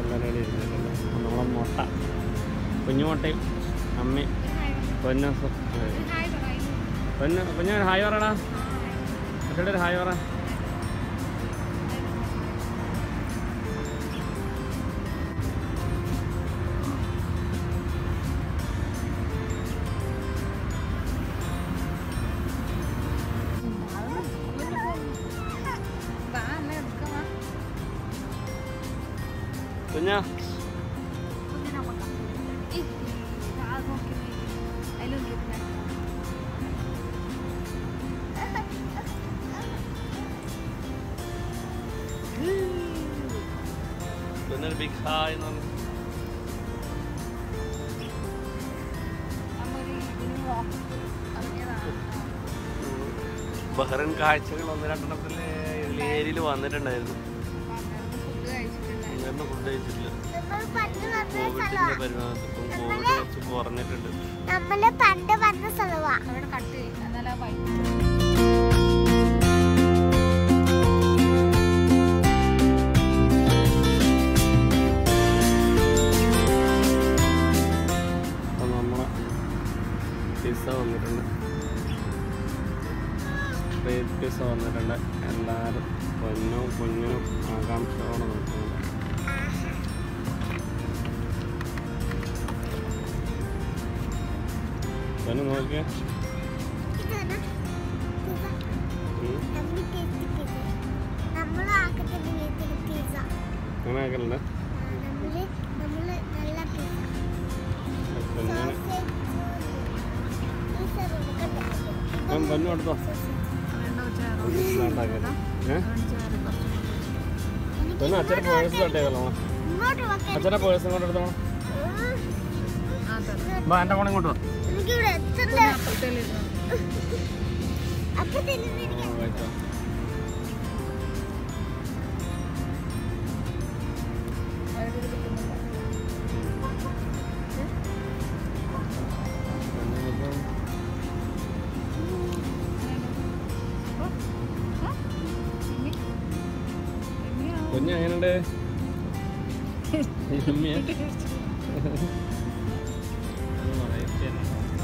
എല്ലാവരും ഇവിടെ ഇരുന്നിട്ടുണ്ട് നമ്മളെ മുട്ട കുഞ്ഞു മുട്ടയും അമ്മയും പൊന്നു പൊന്നു കുഞ്ഞു ഹായ് പറയടാ കുട്ടിയുടെ ഒരു ഹായ് പറ കുഞ്ഞാ കുഞ്ഞൊരു ബിഗ് ഹായ് എന്ന് പറഞ്ഞു ബഹ്റൻ കാഴ്ചകൾ ഒന്ന് രണ്ടെണ്ണത്തിൽ ഇതിൽ ഏരിയയിൽ വന്നിട്ടുണ്ടായിരുന്നു ഇന്നൊന്നും ഫുഡ് കഴിച്ചിട്ടില്ല കോവിഡിന്റെ പരിണാമത്തിൽ ഇപ്പം കോവിഡ് കുറച്ച് കുറഞ്ഞിട്ടുണ്ട് നമ്മള് പണ്ട് വന്ന സ്ഥലവാ അവിടെ കട്ട് ചെയ്യും എന്നാലും ആ വൈറ്റ് അപ്പം നമ്മളെ പിസ്സ വന്നിട്ടുണ്ട് സ്ട്രീറ്റ് പിസ്സ വന്നിട്ടുണ്ട് എല്ലാവരും പൊന്നും കുഞ്ഞിനും ആകാംക്ഷയോടെ നോക്കുന്നുണ്ട് പൊന്നു നോക്കിയേ ഇതാണ് പിസ്സ. ഉം. നമ്മള് ടേസ്റ്റ് പിസ്സ. നമ്മള് ആക്കത്തിന്റെ വീട്ടിൽ പിസ്സ അങ്ങനെ ആക്കലുണ്ട് ആ, നമ്മള് നമ്മള് നല്ല പിസ്സ പൊന്നിന് Sausage. പിസ്സ കൊടുക്കണ്ട. ഞാൻ പൊന്നു എടുത്തോ ഉണ്ടാക്കിയത് ഏഹ് എനിക്ക് പൊന്നു അച്ഛനെ പേഴ്സ് തട്ടേക്കല്ലോ ഇങ്ങോട്ട് വെക്കാൻ അച്ഛനെ പേഴ്സ് ഇങ്ങോട്ട് എടുത്തോ ബാ എൻ്റെ ഫോൺ ഇങ്ങോട്ട് വാ എനിക്കിവിടെ എത്തണ്ട അപ്പൊ തന്നെ എനിക്ക് ആ, കഴിച്ചോ. പൊന്നിനിപ്പം കുഞ്ഞ് എങ്ങനെയുണ്ട് യമ്മിയാ? ഇത് variety ആണ്.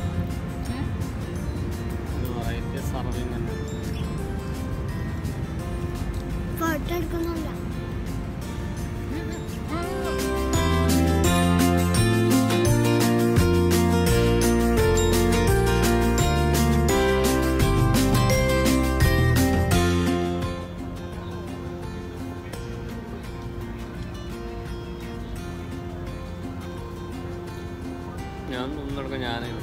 ഇത് variety serving തന്നെ. ഫോട്ടോ എടുക്കുന്നില്ല ഞാൻ ഒന്നെടുക്കാം ഞാനാണ്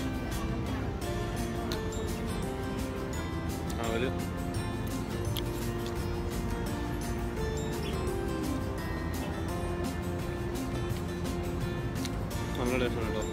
അവര് നല്ല ടേസ്റ്റ് കേട്ടോ